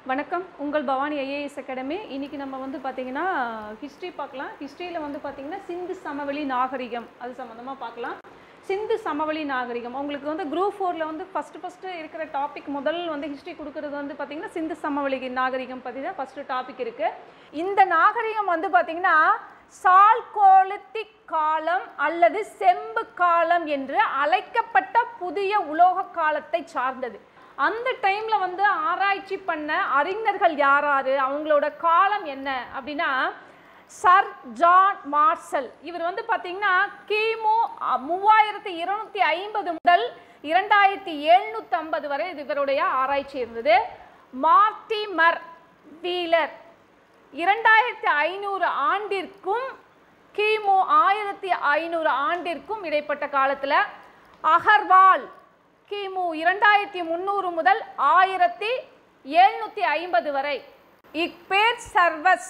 வணக்கம் உங்கள் Bhavani IAS academy இன்னைக்கு நம்ம வந்து பார்த்தீங்கன்னா ஹிஸ்ட்ரி பார்க்கலாம் ஹிஸ்ட்ரியில் வந்து பார்த்தீங்கன்னா சிந்து சமவெளி நாகரிகம் அது சம்மந்தமாக பார்க்கலாம் சிந்து சமவெளி நாகரிகம் உங்களுக்கு வந்து குரூப் ஃபோரில் வந்து ஃபஸ்ட்டு ஃபஸ்ட்டு இருக்கிற டாபிக் முதல் வந்து ஹிஸ்ட்ரி கொடுக்கறது வந்து பார்த்தீங்கன்னா சிந்து சமவெளி நாகரிகம் பற்றி தான் ஃபஸ்ட்டு டாபிக் இருக்குது இந்த நாகரிகம் வந்து பார்த்தீங்கன்னா சால்கோலித்திக் காலம் அல்லது செம்பு காலம் என்று அழைக்கப்பட்ட புதிய உலோக காலத்தை சார்ந்தது அந்த டைமில் வந்து ஆராய்ச்சி பண்ண அறிஞர்கள் யாராரு அவங்களோட காலம் என்ன அப்படின்னா சர் ஜான் மார்சல் இவர் வந்து பார்த்தீங்கன்னா கிமு அ, மூவாயிரத்தி இருநூத்தி ஐம்பது முதல் இரண்டாயிரத்தி எழுநூத்தி ஐம்பது வரை இது இவருடைய ஆராய்ச்சி இருந்தது மார்டிமர் வீலர் இரண்டாயிரத்தி ஐநூறு ஆண்டிற்கும் கிமு ஆயிரத்தி ஐநூறு ஆண்டிற்கும் இடைப்பட்ட காலத்தில் அகர்வால் கிமு இரண்டாயிரத்தி முந்நூறு முதல் ஆயிரத்தி எழுநூற்றி ஐம்பது வரை இக்பேர் சர்வஸ்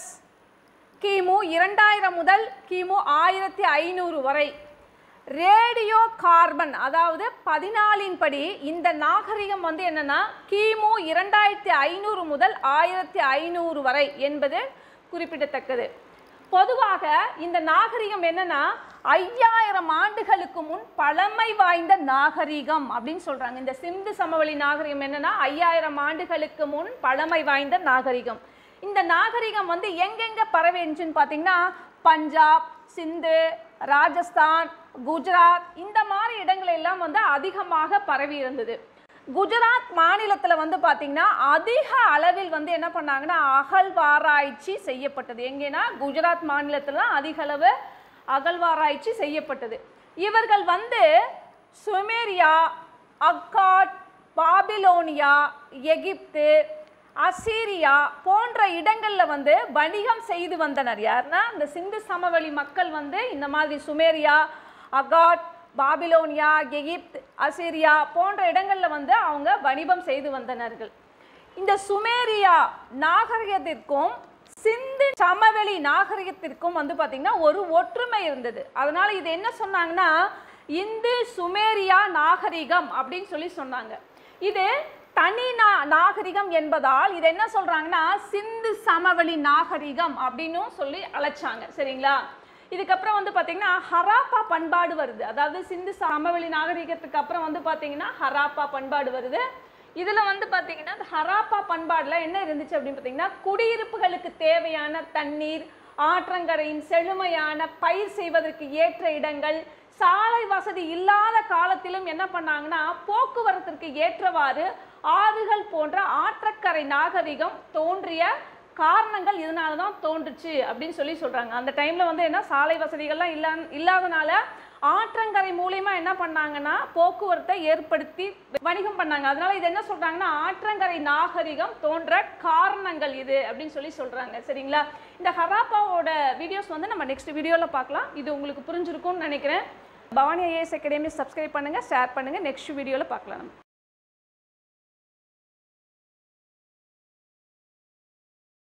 கிமு இரண்டாயிரம் முதல் கிமு ஆயிரத்தி ஐநூறு வரை ரேடியோ கார்பன் அதாவது பதினாலின் படி இந்த நாகரிகம் வந்து என்னன்னா கிமு இரண்டாயிரத்தி ஐநூறு முதல் ஆயிரத்தி ஐநூறு வரை என்பது குறிப்பிடத்தக்கது பொதுவாக இந்த நாகரிகம் என்னன்னா ஐயாயிரம் ஆண்டுகளுக்கு முன் பழமை வாய்ந்த நாகரிகம் அப்படின்னு சொல்றாங்க இந்த சிந்து சமவெளி நாகரிகம் என்னன்னா ஐயாயிரம் ஆண்டுகளுக்கு முன் பழமை வாய்ந்த நாகரிகம் இந்த நாகரிகம் வந்து எங்கெங்க பரவிச்சுன்னு பார்த்தீங்கன்னா பஞ்சாப் சிந்து ராஜஸ்தான் குஜராத் இந்த மாதிரி இடங்கள் எல்லாம் வந்து அதிகமாக பரவி இருந்தது குஜராத் மாநிலத்தில் வந்து பார்த்தீங்கன்னா அதிக அளவில் வந்து என்ன பண்ணாங்கன்னா அகழ்வாராய்ச்சி செய்யப்பட்டது எங்கேனா குஜராத் மாநிலத்தில் தான் அதிக அளவு அகழ்வாராய்ச்சி செய்யப்பட்டது இவர்கள் வந்து Sumeria Akkad Babylonia Egypt Assyria போன்ற இடங்களில் வந்து வணிகம் செய்து வந்தனர் யாருன்னா இந்த சிந்து சமவெளி மக்கள் வந்து இந்த மாதிரி Sumeria Akkad Babylonia Egypt Assyria போன்ற இடங்களில் வந்து அவங்க வணிகம் செய்து வந்தனர்கள் இந்த சுமேரியா நாகரிகத்திற்கும் சிந்து சமவெளி நாகரிகத்திற்கும் வந்து பார்த்திங்கன்னா ஒரு ஒற்றுமை இருந்தது அதனால இது என்ன சொன்னாங்கன்னா இந்து சுமேரியா நாகரிகம் அப்படின்னு சொல்லி சொன்னாங்க இது தனி நா நாகரிகம் என்பதால் இது என்ன சொல்றாங்கன்னா சிந்து சமவெளி நாகரிகம் அப்படின்னும் சொல்லி அழைச்சாங்க சரிங்களா இதுக்கப்புறம் வந்து பார்த்தீங்கன்னா ஹராப்பா பண்பாடு வருது அதாவது சிந்து சமவெளி நாகரிகத்துக்கு அப்புறம் வந்து பார்த்தீங்கன்னா ஹராப்பா பண்பாடு வருது இதில் வந்து பார்த்தீங்கன்னா இந்த ஹராப்பா பண்பாடில் என்ன இருந்துச்சு அப்படின்னு பார்த்தீங்கன்னா குடியிருப்புகளுக்கு தேவையான தண்ணீர் ஆற்றங்கரையின் செழுமையான பயிர் செய்வதற்கு ஏற்ற இடங்கள் சாலை வசதி இல்லாத காலத்திலும் என்ன பண்ணாங்கன்னா போக்குவரத்திற்கு ஏற்றவாறு ஆறுகள் போன்ற ஆற்றக்கரை நாகரிகம் தோன்றிய காரணங்கள் இதனால தான் தோன்றுச்சு அப்படின்னு சொல்லி சொல்கிறாங்க அந்த டைமில் வந்து என்ன சாலை வசதிகள்லாம் இல்லா இல்லாதனால ஆற்றங்கரை மூலியமா என்ன பண்ணாங்கன்னா போக்குவரத்தை ஏற்படுத்தி வணிகம் பண்ணாங்க அதனால இது என்ன சொல்றாங்கன்னா ஆற்றங்கரை நாகரிகம் தோன்ற காரணங்கள் இது அப்படின்னு சொல்லி சொல்றாங்க சரிங்களா இந்த ஹராப்பாவோட வீடியோஸ் வந்து நம்ம நெக்ஸ்ட் வீடியோவில் பார்க்கலாம் இது உங்களுக்கு புரிஞ்சிருக்கும்னு நினைக்கிறேன் பவானி ஐஏஎஸ் அகாடமி சப்ஸ்கிரைப் பண்ணுங்க ஷேர் பண்ணுங்க நெக்ஸ்ட் வீடியோவில் பார்க்கலாம் நம்ம